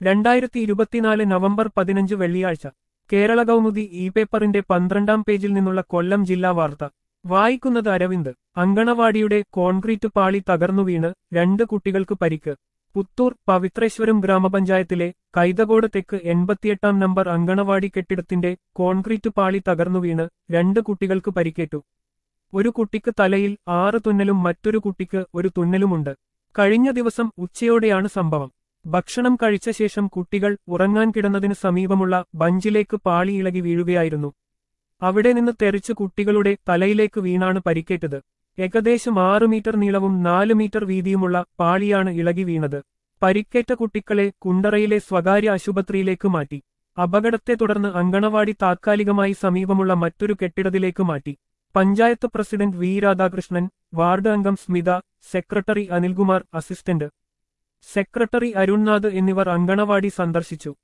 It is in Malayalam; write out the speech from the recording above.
രണ്ടായിരത്തി ഇരുപത്തിനാല് നവംബർ പതിനഞ്ച് വെള്ളിയാഴ്ച കേരള കൗമുദി ഇ പേപ്പറിന്റെ പന്ത്രണ്ടാം പേജിൽ നിന്നുള്ള കൊല്ലം ജില്ലാ വാർത്ത വായിക്കുന്നത് അരവിന്ദ് അങ്കണവാടിയുടെ കോൺക്രീറ്റ് പാളി തകർന്നു വീണ് രണ്ട് കുട്ടികൾക്ക് പരിക്ക് പുത്തൂർ പവിത്രേശ്വരം ഗ്രാമപഞ്ചായത്തിലെ കൈതകോട് തെക്ക് എൺപത്തിയെട്ടാം നമ്പർ അങ്കണവാടി കെട്ടിടത്തിന്റെ കോൺക്രീറ്റ് പാളി തകർന്നു വീണ് രണ്ട് കുട്ടികൾക്ക് പരിക്കേറ്റു ഒരു കുട്ടിക്ക് തലയിൽ ആറ് തുന്നലും മറ്റൊരു കുട്ടിക്ക് ഒരു തുന്നലുമുണ്ട് കഴിഞ്ഞ ദിവസം ഉച്ചയോടെയാണ് സംഭവം ഭക്ഷണം കഴിച്ച ശേഷം കുട്ടികൾ ഉറങ്ങാൻ കിടന്നതിന് സമീപമുള്ള ബഞ്ചിലേക്ക് പാളി ഇളകി വീഴുകയായിരുന്നു അവിടെ നിന്ന് തെറിച്ച് കുട്ടികളുടെ തലയിലേക്ക് വീണാണ് പരിക്കേറ്റത് ഏകദേശം ആറ് മീറ്റർ നീളവും നാല് മീറ്റർ വീതിയുമുള്ള പാളിയാണ് ഇളകി വീണത് പരിക്കേറ്റ കുട്ടികളെ കുണ്ടറയിലെ സ്വകാര്യ ആശുപത്രിയിലേക്ക് മാറ്റി അപകടത്തെ തുടർന്ന് അങ്കണവാടി താത്കാലികമായി സമീപമുള്ള മറ്റൊരു കെട്ടിടത്തിലേക്ക് മാറ്റി panchayat president V Radhakrishnan ward അംഗം Smitha secretary Anilkumar assistant secretary Arunnath എന്നിവർ അങ്കണവാടി സന്ദർശിച്ചു